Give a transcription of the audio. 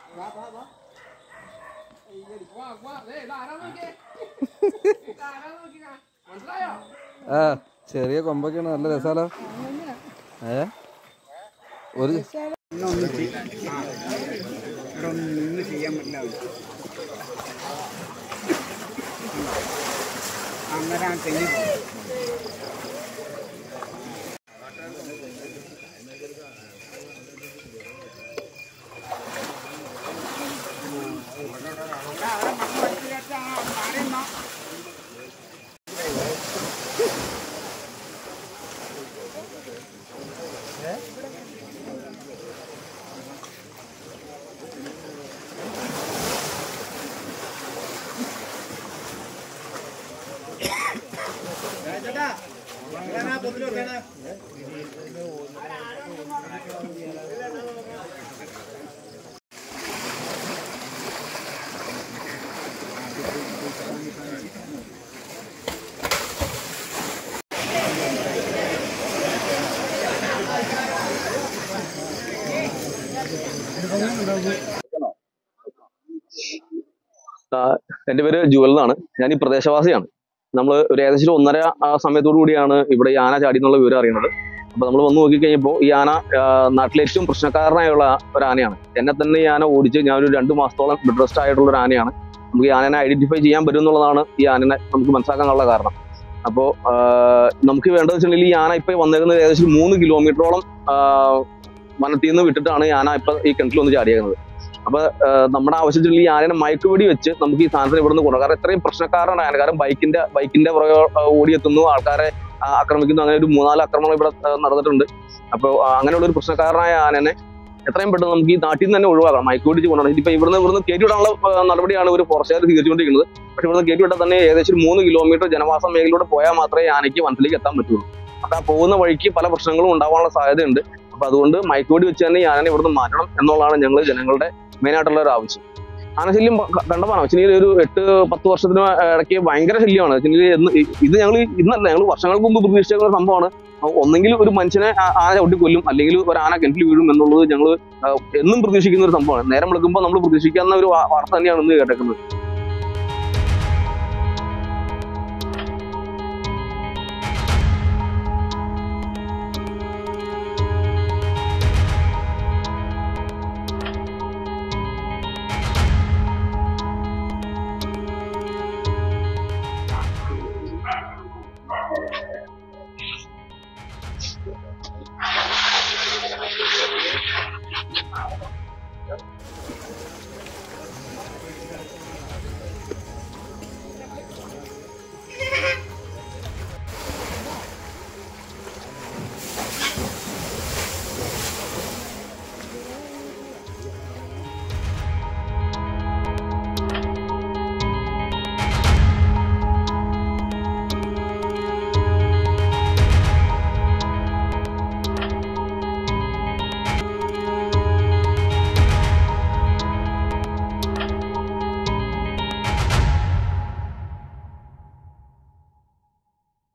ആ ചെറിയ കൊമ്പൊക്കെയാണ് നല്ല രസാലോ ഏ ഒരു ഒന്നും ചെയ്യാൻ പറ്റില്ല അന്നേരം തെങ്ങി ആ, എൻ്റെ പേര് ജുവൽ എന്നാണ് ഞാൻ ഈ പ്രദേശവാസിയാണ് നമ്മൾ ഒരു ഏകദേശം ഒന്നര ആ സമയത്തോടു കൂടിയാണ് ഇവിടെ ഈ ആന ചാടി എന്നുള്ള വിവരം അറിയുന്നത് അപ്പൊ നമ്മൾ വന്ന് നോക്കിക്കഴിഞ്ഞപ്പോൾ ഈ ആന ആ, നാട്ടിലെ ഏറ്റവും പ്രശ്നക്കാരനായുള്ള ഒരു ആനയാണ് എന്നെ തന്നെ ഈ ആന ഓടിച്ച് ഞാൻ ഒരു രണ്ട് മാസത്തോളം ബെഡ് റെസ്റ്റ് ആയിട്ടുള്ള ഒരു ആനയാണ് നമുക്ക് ഈ ആനനെ ഐഡന്റിഫൈ ചെയ്യാൻ പറ്റും എന്നുള്ളതാണ് ഈ ആനനെ നമുക്ക് മനസ്സിലാക്കാനുള്ള കാരണം അപ്പോൾ നമുക്ക് വേണ്ടത് വെച്ചിട്ടുണ്ടെങ്കിൽ ഈ ആന ഇപ്പൊ വന്നേക്കുന്നത് ഏകദേശം മൂന്ന് കിലോമീറ്ററോളം വനത്തിൽ നിന്ന് വിട്ടിട്ടാണ് ഈ ആന ഇപ്പൊ ഈ കിണറ്റിൽ വന്ന് ചാടിയേക്കുന്നത് അപ്പൊ ആഹ് നമ്മുടെ ആവശ്യത്തിൽ ഈ ആനനെ മയക്കുവെടി വെച്ച് നമുക്ക് ഈ സാധനത്തിന് ഇവിടെ നിന്ന് കൊണ്ടുപോകാം കാരണം ഇത്രയും പ്രശ്നക്കാരാണ് ആന കാരണം ബൈക്കിന്റെ ബൈക്കിന്റെ പുറകെ ആഹ് ഓടിയെത്തുന്നു ആൾക്കാരെ ആഹ് ആക്രമിക്കുന്നു അങ്ങനെ ഒരു മൂന്നാല് ആക്രമണം ഇവിടെ ആഹ് നടന്നിട്ടുണ്ട് അപ്പോൾ അങ്ങനെയുള്ള ഒരു പ്രശ്നക്കാരനായ ആനനെ എത്രയും പെട്ടെന്ന് നമുക്ക് ഈ നാട്ടിൽ നിന്ന് തന്നെ ഒഴിവാക്കാം മയക്കുവെടിച്ച് കൊണ്ടുപോകണം ഇപ്പൊ ഇവിടുന്ന് ഇവിടുന്ന് കയറ്റിവിടാനുള്ള ആഹ് നടപടിയാണ് ഒരു ഫോറസ്റ്റുകാർ സ്വീകരിച്ചുകൊണ്ടിരിക്കുന്നത് പക്ഷെ ഇവിടുന്ന് കയറ്റിവിട്ടാൽ തന്നെ ഏകദേശം ഒരു മൂന്ന് കിലോമീറ്റർ ജനവാസ മേഖലയിലൂടെ പോയാൽ മാത്രമേ ഈ ആനയ്ക്ക് വനത്തിലേക്ക് എത്താൻ പറ്റുള്ളൂ അപ്പൊ ആ പോകുന്ന വഴിക്ക് പല പ്രശ്നങ്ങളും ഉണ്ടാവാനുള്ള സാധ്യതയുണ്ട് അപ്പൊ അതുകൊണ്ട് മയക്കുവെടി വെച്ച് തന്നെ ഈ ആനനെ ഇവിടുന്ന് മാറ്റണം എന്നുള്ളതാണ് ഞങ്ങൾ ജനങ്ങളുടെ മെയിൻ ആയിട്ടുള്ള ഒരു ആവശ്യം ആനശല്യം ക- കണ്ടമാണ് വെച്ചാൽ ഒരു എട്ട് പത്ത് വർഷത്തിന് ഇടയ്ക്ക് ഭയങ്കര ശല്യമാണ് വെച്ചാൽ ഇത് ഞങ്ങൾ ഇന്നല്ല ഞങ്ങൾ വർഷങ്ങൾക്ക് മുമ്പ് പ്രതീക്ഷിച്ച സംഭവമാണ് ഒന്നെങ്കിൽ ഒരു മനുഷ്യനെ ആ- ആന ചവിട്ടി കൊല്ലും അല്ലെങ്കിൽ ഒരു ആന കിണറ്റിൽ വീഴും എന്നുള്ളത് ഞങ്ങൾ എന്നും പ്രതീക്ഷിക്കുന്ന ഒരു സംഭവമാണ് നേരം വിളിക്കുമ്പോൾ നമ്മൾ പ്രതീക്ഷിക്കാവുന്ന ഒരു വാ- വാർത്ത തന്നെയാണ് ഇന്ന് കേട്ടേക്കുന്നത്